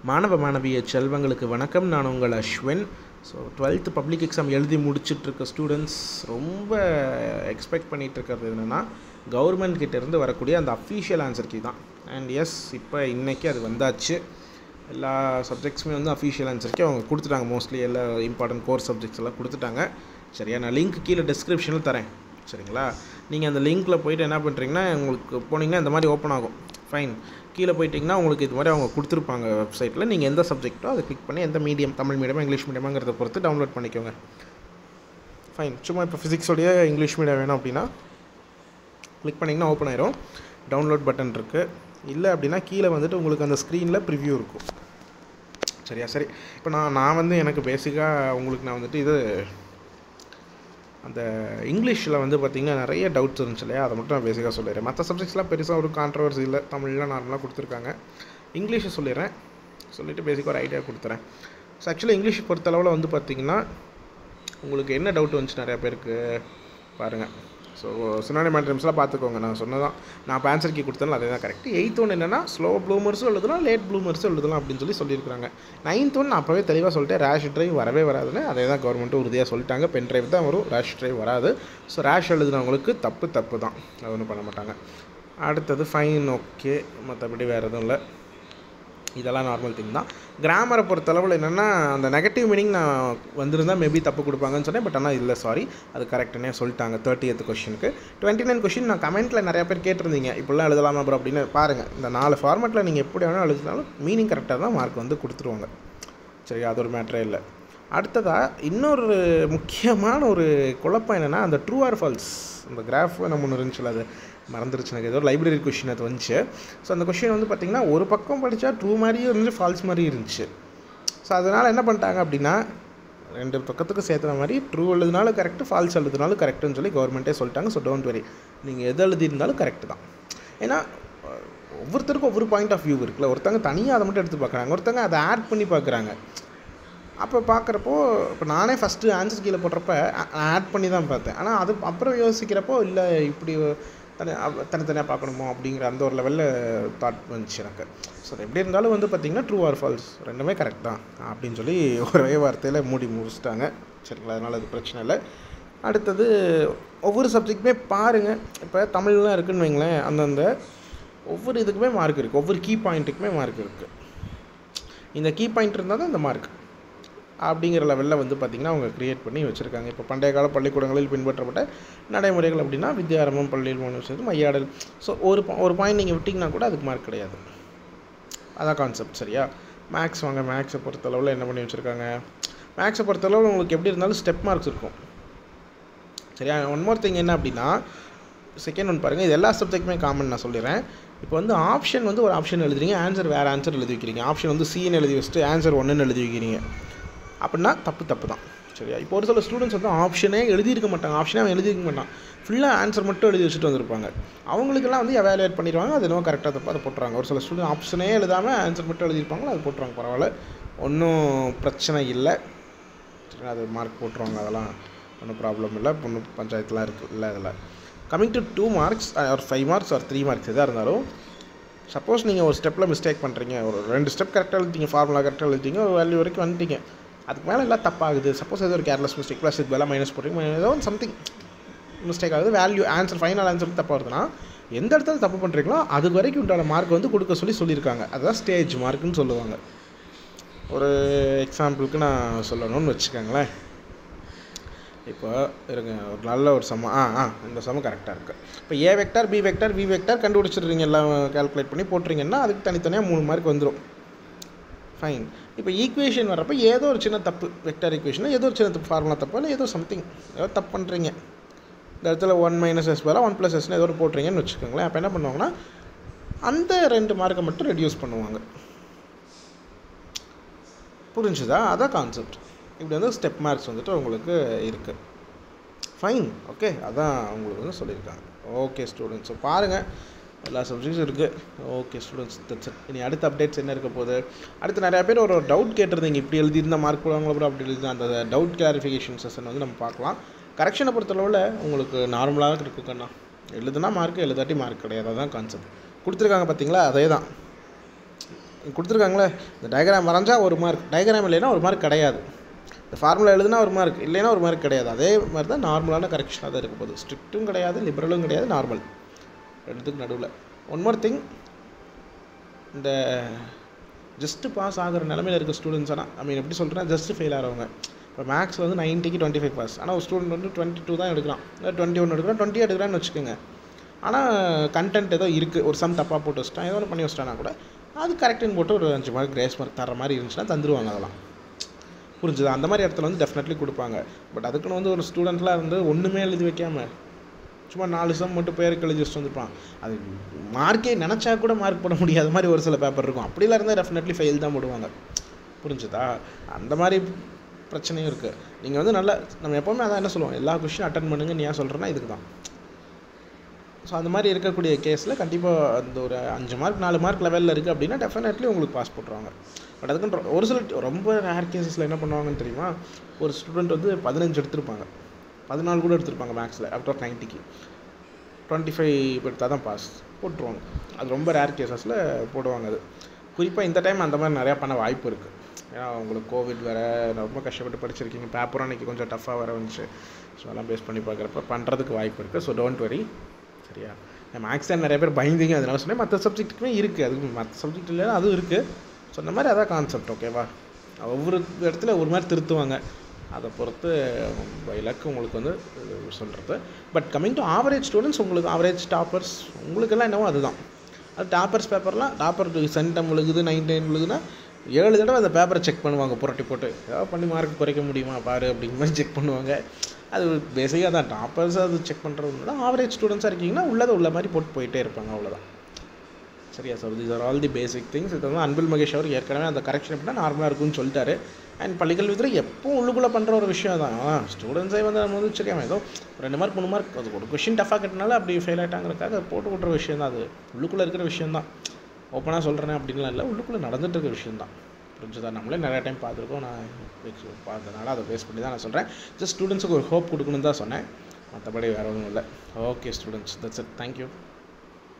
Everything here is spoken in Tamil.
மாணவ மாணவிய செல்வங்களுக்கு வணக்கம் நான் உங்கள் Ashwin so twelfth public exam எழுதி முடிச்சிட்ருக்க ஸ்டூடெண்ட்ஸ் ரொம்ப எக்ஸ்பெக்ட் பண்ணிகிட்டு இருக்கிறது என்னென்னா கவர்மெண்ட் கிட்டேருந்து வரக்கூடிய அந்த அஃபீஷியல் ஆன்சர் கீ தான் அண்ட் எஸ் இப்போ இன்றைக்கி அது வந்தாச்சு எல்லா சப்ஜெக்ட்ஸுமே வந்து அஃபீஷியல் ஆன்சர் கீ அவங்க கொடுத்துட்டாங்க மோஸ்ட்லி எல்லா இம்பார்ட்டன்ட் கோர்ஸ் சப்ஜெக்ட்ஸ் எல்லாம் கொடுத்துட்டாங்க சரியா நான் லிங்க் கீழே டிஸ்கிரிப்ஷனில் தரேன் சரிங்களா நீங்கள் அந்த லிங்க்கில் போயிட்டு என்ன பண்ணுறீங்கன்னா உங்களுக்கு போனீங்கன்னா இந்த மாதிரி ஓப்பன் ஆகும் ஃபைன் கீழே போயிட்டிங்கன்னா உங்களுக்கு இது மாதிரி அவங்க கொடுத்துருப்பாங்க வெப்சைட்டில் நீங்கள் எந்த சப்ஜெக்ட்டோ அதை கிளிக் பண்ணி எந்த மீடியம் தமிழ் மீடியமா இங்கிலீஷ் மீடியமாங்கிறத பொறுத்து டவுன்லோட் பண்ணிக்கோங்க ஃபைன் சும்மா இப்போ ஃபிசிக்ஸோடைய இங்கிலீஷ் மீடியம் வேணும் அப்படின்னா கிளிக் பண்ணிங்கன்னா ஓப்பன் ஆயிரும் டவுன்லோட் பட்டன் இருக்குது இல்லை அப்படின்னா கீழே வந்துட்டு உங்களுக்கு அந்த ஸ்க்ரீனில் ப்ரிவ்யூ இருக்கும் சரியா சரி இப்போ நான் நான் வந்து எனக்கு பேசிக்காக உங்களுக்கு நான் வந்துட்டு இது அந்த இங்கிலீஷில் வந்து பார்த்திங்கன்னா நிறைய டவுட்ஸ் இருந்துச்சு இல்லையா அதை மட்டும் நான் பேசிக்காக சொல்லிடுறேன் மற்ற சப்ஜெக்ட்ஸ்லாம் பெருசாக ஒரு கான்ட்ரவர்சி இல்லை தமிழ்லாம் நார்மலாக கொடுத்துருக்காங்க இங்கிலீஷை சொல்லிடுறேன் சொல்லிவிட்டு பேசிக்காக ஒரு ஐடியா கொடுத்துறேன் ஸோ ஆக்சுவலி இங்கிலீஷ் பொறுத்தளவில் வந்து பார்த்திங்கன்னா உங்களுக்கு என்ன டவுட் வந்துச்சு நிறையா பேருக்கு பாருங்கள் ஸோ சினானி மேட்ரிம்ஸ்லாம் பார்த்துக்கோங்க நான் சொன்னதான் நான் இப்போ ஆன்சர் கீ கொடுத்தேன் அதே தான் கரெக்ட் எயித் ஒன் என்னென்னா ஸ்லோ ப்ளூமர்ஸும் எழுதலாம் லேட் ப்ளூமர்ஸும் எழுதலாம் அப்படின்னு சொல்லி சொல்லியிருக்காங்க நைன்த் ஒன் நான் அப்போவே தெளிவாக சொல்லிட்டேன் ரேஷ் ட்ரைவ் வரவே வராதுன்னு அதே தான் கவர்மெண்ட்டும் உறுதியாக சொல்லிட்டாங்க பென் ட்ரைவ் தான் வரும் ரேஷ் ட்ரைவ் வராது ஸோ ரேஷ் எழுதுனவங்களுக்கு தப்பு தப்பு தான் அது ஒன்றும் பண்ண மாட்டாங்க அடுத்தது ஃபைன் ஓகே மற்றபடி வேறு எதுவும் இல்லை இதெல்லாம் நார்மல் திங் தான் கிராமரை பொறுத்தளவில் என்னென்னா அந்த நெகட்டிவ் மீனிங் நான் வந்திருந்தால் மேபி தப்பு கொடுப்பாங்கன்னு சொன்னேன் பட் ஆனால் இல்லை சாரி அது கரெக்டுனே சொல்லிட்டாங்க தேர்ட்டி எய்த் கொஷனுக்கு டுவெண்ட்டி நைன் கொஷின் நான் கமெண்ட்டில் நிறையா பேர் கேட்டிருந்தீங்க இப்படிலாம் எழுதலாமா ப்ரோ அப்படின்னு பாருங்கள் இந்த நாலு ஃபார்மெட்டில் நீங்கள் எப்படி வேணாலும் எழுதினாலும் மீனிங் கரெக்டாக தான் மார்க் வந்து கொடுத்துருவாங்க சரி அது ஒரு மேட்ரே இல்லை அடுத்ததாக இன்னொரு முக்கியமான ஒரு குழப்பம் என்னென்னா அந்த ட்ரூ ஆர் ஃபால்ஸ் அந்த கிராஃப் நம்ம ஒன்று இருந்துச்சுல அது மறந்துருச்சு எனக்கு ஏதோ லைப்ரரி கொஷின் அது வந்துச்சு ஸோ அந்த கொஷின் வந்து பார்த்திங்கன்னா ஒரு பக்கம் படித்தா ட்ரூ மாதிரியும் இருந்துச்சு ஃபால்ஸ் மாதிரியும் இருந்துச்சு ஸோ அதனால் என்ன பண்ணிட்டாங்க அப்படின்னா ரெண்டு பக்கத்துக்கு சேர்த்துன மாதிரி ட்ரூ எழுதினாலும் கரெக்டு ஃபால்ஸ் எழுதினாலும் கரெக்டுன்னு சொல்லி கவர்மெண்ட்டே சொல்லிட்டாங்க ஸோ டோன்ட் வெரி நீங்கள் எது எழுதியிருந்தாலும் கரெக்டு தான் ஏன்னா ஒவ்வொருத்தருக்கும் ஒவ்வொரு பாயிண்ட் ஆஃப் வியூ இருக்குல்ல ஒருத்தங்க தனியாக அதை மட்டும் எடுத்து பார்க்குறாங்க ஒருத்தங்க அதை ஆட் பண்ணி பார்க்குறாங்க அப்போ பார்க்குறப்போ இப்போ நானே ஃபஸ்ட்டு ஆன்சர் கீழே போடுறப்ப ஆட் பண்ணி தான் பார்த்தேன் ஆனால் அது அப்புறம் யோசிக்கிறப்போ இல்லை இப்படி தனி தனித்தனியாக பார்க்கணுமோ அப்படிங்கிற அந்த ஒரு லெவலில் தாட் வந்துச்சு எனக்கு ஸோ எப்படி இருந்தாலும் வந்து பார்த்திங்கன்னா ட்ரூ ஆர் ஃபால்ஸ் ரெண்டுமே கரெக்ட் தான் அப்படின்னு சொல்லி ஒரே வார்த்தையில் மூடி முடிச்சிட்டாங்க சரிங்களா அதனால் அது பிரச்சனை இல்லை அடுத்தது ஒவ்வொரு சப்ஜெக்ட்டுமே பாருங்கள் இப்போ தமிழ்லாம் இருக்குன்னு வைங்களேன் அந்தந்த ஒவ்வொரு இதுக்குமே மார்க் இருக்குது ஒவ்வொரு கீ பாயிண்ட்டுக்குமே மார்க் இருக்குது இந்த கீ பாயிண்ட் இருந்தால் தான் இந்த மார்க் அப்படிங்கிற லெவலில் வந்து பார்த்திங்கன்னா அவங்க க்ரியேட் பண்ணி வச்சுருக்காங்க இப்போ பண்டைய கால பள்ளிக்கூடங்களில் பின்பற்றப்பட்ட நடைமுறைகள் அப்படின்னா வித்யாரம்பம் பள்ளியில் மூணு விஷயம் மையாடல் ஸோ ஒரு ஒரு பாயிண்ட் நீங்கள் விட்டிங்கன்னா கூட அதுக்கு மார்க் கிடையாது அதான் கான்செப்ட் சரியா மேக்ஸ் வாங்க மேக்ஸை பொறுத்தளவில் என்ன பண்ணி வச்சுருக்காங்க மேக்ஸை பொறுத்தளவில் உங்களுக்கு எப்படி இருந்தாலும் ஸ்டெப் மார்க்ஸ் இருக்கும் சரியா ஒன் மோர் திங் என்ன அப்படின்னா செகண்ட் ஒன் பாருங்கள் இது எல்லா சப்ஜெக்ட்டுமே காமன் நான் சொல்லிடுறேன் இப்போ வந்து ஆப்ஷன் வந்து ஒரு ஆப்ஷன் எழுதுறீங்க ஆன்சர் வேறு ஆன்சர் எழுதி வைக்கிறீங்க ஆப்ஷன் வந்து சின்னு எழுதி வச்சுட்டு ஆன்சர் ஒன்றுன்னு எழுதி வைக்கிறீங்க அப்படின்னா தப்பு தப்பு தான் சரியா இப்போ ஒரு சில ஸ்டூடெண்ட்ஸ் வந்து ஆப்ஷனே எழுதியிருக்க மாட்டாங்க ஆப்ஷனே அவன் எழுதியிருக்க மாட்டான் ஃபுல்லாக ஆன்சர் மட்டும் எழுதி வச்சுட்டு வந்திருப்பாங்க அவங்களுக்கெல்லாம் வந்து எவாலுவேட் பண்ணிடுவாங்க அது என்னவோ கரெக்டாக தப்பு அதை போட்டுறாங்க ஒரு சில ஸ்டூடெண்ட் ஆப்ஷனே எழுதாமல் ஆன்சர் மட்டும் எழுதியிருப்பாங்களோ அது போட்டுருவாங்க பரவாயில்ல ஒன்றும் பிரச்சனை இல்லை சரி அது மார்க் போட்டுருவாங்க அதெல்லாம் ஒன்றும் ப்ராப்ளம் இல்லை ஒன்றும் பஞ்சாயத்துலாம் இருக்குது இல்லை அதில் கம்மிங் டு டூ மார்க்ஸ் ஒரு ஃபைவ் மார்க்ஸ் ஒரு த்ரீ மார்க்ஸ் எதாக இருந்தாலும் சப்போஸ் நீங்கள் ஒரு ஸ்டெப்பில் மிஸ்டேக் பண்ணுறீங்க ஒரு ரெண்டு ஸ்டெப் கரெக்டாக எழுதிட்டீங்க ஃபார்முலா கரெக்டாக எழுதிட்டீங்க ஒரு வேல்யூ வரைக்கும் வந்துட்டீங்க அதுக்கு மேலே எல்லாம் தப்பாகுது சப்போஸ் ஏதோ ஒரு கேர்லெஸ் மிஸ்டேக் ப்ளஸ் இது எல்லாம் மைனஸ் போடுறீங்க ஏதோ சம்திங் மிஸ்டேக் ஆகுது வேல்யூ ஆன்சர் ஃபைனல் ஆன்சர் தப்பாக வருதுன்னா எந்த இடத்துல தப்பு பண்ணுறீங்களோ அது வரைக்கும் உண்டான மார்க் வந்து கொடுக்க சொல்லி சொல்லியிருக்காங்க அதுதான் ஸ்டேஜ் மார்க்குன்னு சொல்லுவாங்க ஒரு எக்ஸாம்பிளுக்கு நான் சொல்லணும்னு வச்சுக்கோங்களேன் இப்போ இருங்க ஒரு நல்ல ஒரு சமம் ஆ ஆ இந்த சமம் கரெக்டாக இருக்குது இப்போ A vector B vector V vector கண்டுபிடிச்சிடுறீங்க எல்லாம் கேல்குலேட் பண்ணி போட்டுறீங்கன்னா அதுக்கு தனித்தனியாக மூணு மார்க் வந்துடும் ஃபைன் இப்போ ஈக்குவேஷன் வரப்போ ஏதோ ஒரு சின்ன தப்பு வெக்டார் ஈக்குவேஷனில் ஏதோ ஒரு சின்ன தப்பு ஃபார்முலா தப்பு இல்லை ஏதோ சம்திங் ஏதோ தப்பு பண்ணுறீங்க இந்த இடத்துல ஒன் மைனஸ் எஸ் பதிலாக ஒன் ப்ளஸ் எஸ்னு ஏதோ ஒரு போட்டுறீங்கன்னு வச்சுக்கோங்களேன் அப்போ என்ன பண்ணுவாங்கன்னா அந்த ரெண்டு மார்க்கை மட்டும் ரெடியூஸ் பண்ணுவாங்க புரிஞ்சுதா அதான் கான்செப்ட் இப்படி வந்து ஸ்டெப் மார்க்ஸ் வந்துட்டு உங்களுக்கு இருக்குது ஃபைன் ஓகே அதான் உங்களுக்கு வந்து சொல்லியிருக்காங்க ஓகே ஸ்டூடெண்ட்ஸ் ஸோ பாருங்கள் எல்லா சப்ஜெக்ட்ஸும் இருக்குது ஓகே ஸ்டூடெண்ட்ஸ் தட்ஸ் இட் இனி அடுத்த அப்டேட்ஸ் என்ன இருக்க போகுது அடுத்து நிறையா பேர் ஒரு டவுட் கேட்டிருந்தீங்க இப்படி எழுதியிருந்தால் மார்க் போடுவாங்களோ அப்புறம் அப்படி எழுதி அந்த டவுட் கிளாரிஃபிகேஷன் செஷன் வந்து நம்ம பார்க்கலாம் கரெக்ஷனை பொறுத்தளவில் உங்களுக்கு நார்மலாக இருக்குது கண்ணா எழுதுனா மார்க் எழுதாட்டி மார்க் கிடையாது அதான் கான்செப்ட் கொடுத்துருக்காங்க பார்த்தீங்களா அதே தான் கொடுத்துருக்காங்களே இந்த டயக்ராம் வரைஞ்சா ஒரு மார்க் டயக்ராம் இல்லைன்னா ஒரு மார்க் கிடையாது இந்த ஃபார்முலா எழுதுனா ஒரு மார்க் இல்லைன்னா ஒரு மார்க் கிடையாது அதே மாதிரி தான் நார்மலான கரெக்ஷனாக தான் இருக்க போகுது ஸ்ட்ரிக்ட்டும் கிடையாது லிபரலும் கிடையாது நார்மல் ரெண்டுத்துக்கு நடுவில் ஒன் மோர் திங் இந்த ஜஸ்ட்டு பாஸ் ஆகிற நிலமையில இருக்க ஸ்டூடெண்ட்ஸ் ஆனால் ஐ மீன் எப்படி சொல்கிறேன் ஜஸ்ட் ஃபெயில் ஆகிறவங்க இப்போ மேக்ஸில் வந்து நைன்ட்டிக்கு டுவெண்ட்டி ஃபைவ் பாஸ் ஆனால் ஒரு ஸ்டூடெண்ட் வந்து டுவெண்ட்டி டூ தான் எடுக்கிறான் இல்லை டுவெண்ட்டி ஒன் எடுக்கிறான் டுவெண்ட்டி எடுக்கிறான்னு வச்சுக்கோங்க ஆனால் கண்டென்ட் ஏதோ இருக்குது ஒரு சம் தப்பாக போட்டு வச்சிட்டான் ஏதோ ஒன்று பண்ணி வச்சிட்டானா கூட அது கரெக்டுன்னு போட்டு ஒரு அஞ்சு மார்க் கிரேஸ் மார்க் தர மாதிரி இருந்துச்சுன்னா தந்துருவாங்க அதெல்லாம் புரிஞ்சுதா அந்த மாதிரி இடத்துல வந்து டெஃபினெட்லி கொடுப்பாங்க பட் அதுக்குன்னு வந்து ஒரு ஸ்டூடெண்ட்லாம் வந்து ஒன்றுமே எழுதி வைக்காமல் சும்மா நாலு சம் மட்டும் பேருக்கு எழுதி வச்சுட்டு வந்துருப்பான் அது மார்க்கே நினச்சா கூட மார்க் போட முடியாத மாதிரி ஒரு சில பேப்பர் இருக்கும் அப்படிலாம் இருந்தால் டெஃபினெட்லி ஃபெயில் தான் போடுவாங்க புரிஞ்சுதா அந்த மாதிரி பிரச்சனையும் இருக்குது நீங்கள் வந்து நல்லா நம்ம எப்போவுமே அதான் என்ன சொல்லுவோம் எல்லா கொஷினும் அட்டன் பண்ணுங்க நீ ஏன் சொல்கிறேன்னா இதுக்கு தான் ஸோ அந்த மாதிரி இருக்கக்கூடிய கேஸில் கண்டிப்பாக அந்த ஒரு அஞ்சு மார்க் நாலு மார்க் லெவலில் இருக்குது அப்படின்னா டெஃபினெட்லி உங்களுக்கு பாஸ் போட்டுருவாங்க பட் அதுக்குன்னு ஒரு சில ரொம்ப ரேர் கேசஸில் என்ன பண்ணுவாங்கன்னு தெரியுமா ஒரு ஸ்டூடெண்ட் வந்து பதினஞ்சு எடுத்திருப்பாங்க பதினாலு கூட எடுத்திருப்பாங்க மேக்ஸில் ஆஃப்டர் நைன்ட்டிக்கு டுவெண்ட்டி ஃபைவ் எடுத்தால் தான் பாஸ் போட்டுருவாங்க அது ரொம்ப ரேர் கேசஸில் போடுவாங்க அது குறிப்பாக இந்த டைம் அந்த மாதிரி நிறையா பண்ண வாய்ப்பு இருக்குது ஏன்னா உங்களுக்கு கோவிட் வேறு ரொம்ப கஷ்டப்பட்டு படிச்சிருக்கீங்க பேப்பரும் அன்றைக்கி கொஞ்சம் டஃப்பாக வர வந்துச்சு ஸோ அதெல்லாம் பேஸ் பண்ணி பார்க்குறப்ப பண்ணுறதுக்கு வாய்ப்பு இருக்குது ஸோ டோன்ட் வரி சரியா மேக்ஸ் தான் நிறைய பேர் பயந்தீங்க அதனால சொன்னேன் மற்ற சப்ஜெக்ட்டுக்குமே இருக்குது அதுக்கு மற்ற சப்ஜெக்ட் இல்லைனா அதுவும் இருக்குது சொன்ன மாதிரி அதான் கான்செப்ட் ஓகேவா ஒவ்வொரு இடத்துல ஒரு மாதிரி திருத்துவாங்க அதை பொறுத்து இலக்கு உங்களுக்கு வந்து சொல்கிறது but coming to average students உங்களுக்கு ஆவரேஜ் டாப்பர்ஸ் உங்களுக்கெல்லாம் என்னவோ அதுதான் அது டாப்பர்ஸ் பேப்பர்லாம் டாப்பர் சென்டம் விழுகுது நைன் நைன் விழுகுதுன்னா ஏழு தடவை அந்த பேப்பரை செக் பண்ணுவாங்க புரட்டி போட்டு ஏதாவது பண்ணி மார்க் குறைக்க முடியுமா பாரு அப்படிங்கிற மாதிரி செக் பண்ணுவாங்க அது பேசிக்காக தான் டாப்பர்ஸ் அது செக் பண்ணுறது தான் ஆவரேஜ் ஸ்டூடெண்ட்ஸாக இருக்கீங்கன்னா உள்ளதை உள்ள மாதிரி போட்டு போயிட்டே இருப்பாங்க அவ்வளோதான் சரியா sir these are all the basic things இது வந்து அன்பில் மகேஷ் அவர் ஏற்கனவே அந்த கரெக்ஷன் எப்படின்னா நார்மலாக இருக்கும்னு சொல்லிட்டாரு அண்ட் பள்ளிக்கல்வித்துறை எப்பவும் உள்ளுக்குள்ளே பண்ணுற ஒரு விஷயம் தான் ஸ்டூடெண்ட்ஸே வந்து நம்ம வந்து சரியாம ஏதோ ரெண்டு மார்க் மூணு மார்க் அது ஒரு கொஷின் டஃபாக கட்டினால அப்படி ஃபெயில் ஆகிட்டாங்கிறதுக்காக போட்டு விட்ற விஷயம் தான் அது உள்ளுக்குள்ளே இருக்கிற விஷயம் தான் ஓப்பனாக சொல்கிறேன் அப்படின்லாம் இல்லை உள்ளுக்குள்ளே நடந்துட்டு இருக்க விஷயம் தான் புரிஞ்சுதா நம்மளே நிறைய டைம் பார்த்துருக்கோம் நான் பார்த்ததுனால அதை பேஸ் பண்ணி தான் நான் சொல்கிறேன் ஜஸ்ட் ஸ்டூடெண்ட்ஸுக்கு ஒரு ஹோப் கொடுக்கணுன்னு தான் சொன்னேன் மற்றபடி வேறு ஒன்றும் இல்லை okay students that's it thank you